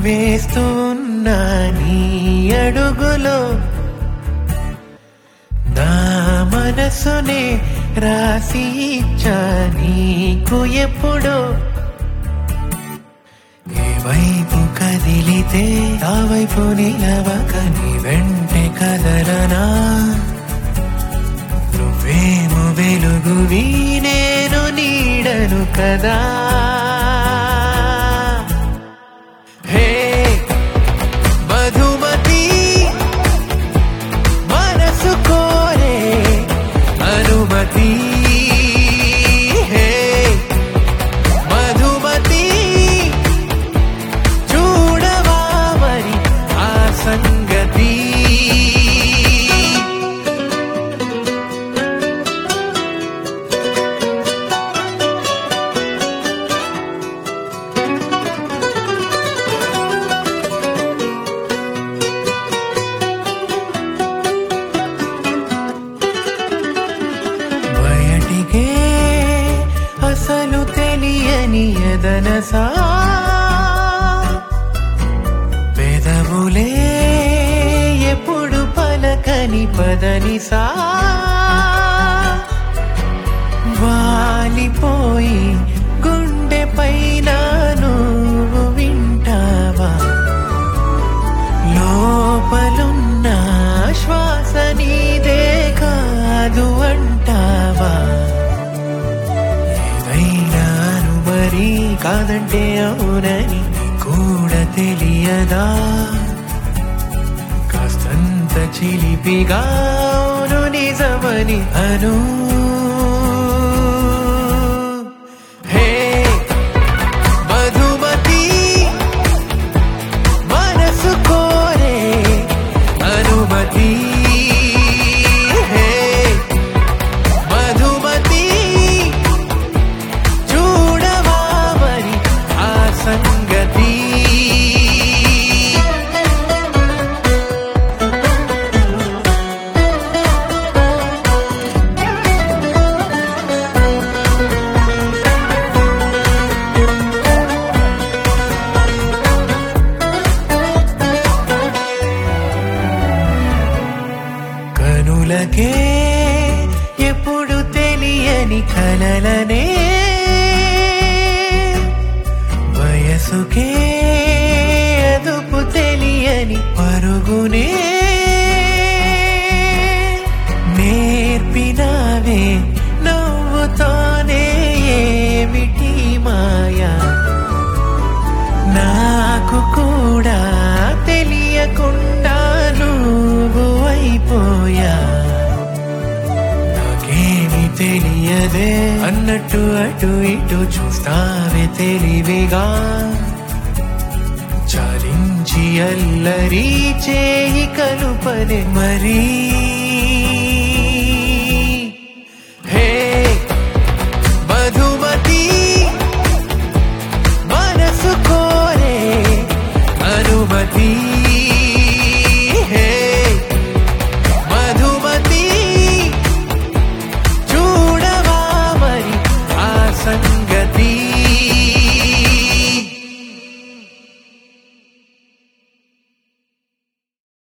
వేస్తున్నా నీ అడుగులో నా మనసునే రాసి ఇచ్చా నీకు ఎప్పుడో ఏ వైపు కదిలితే ఆ వైపు నిలవక నీ వెంటే కదలనా నువ్వేమో వెలుగువి నేను నీడను కదా హే మధుమతి మనసు కోరే అనుమతి హే మధుమతి చూడవా మరి ఆ సంగతి బయటికే అసలు తెలియని ఎదనసా పెదవులే ఎప్పుడు పలకని పదనిసా వాలిపోయి గుండె పైన నువ్వు వింటావా లోపలున్న శ్వాస నీదే కాదు అంటావా ఏదైనాను మరి కాదంటే అవునని కూడా తెలియదా కాస్తంత చిలిపిగా అవును నిజమని అను హే మధుమతి మనసు కోరే అనుమతి హే మధుమతి చూడవా మరి ఆ సంగతి కనులకే ఎప్పుడు తెలియని కలలనే వయసుకే అదుపు తెలియని పరుగునే నేర్పినావే నవ్వుతోనే ఏమిటి మాయా నాకు కూడా తెలియకుండా నువ్వు అయిపోయా నాకేమి తెలియదే అన్నట్టు అటు ఇటు చూస్తావే తెలివిగా చాలించి అల్లరి చేయి కలుపనే మరీ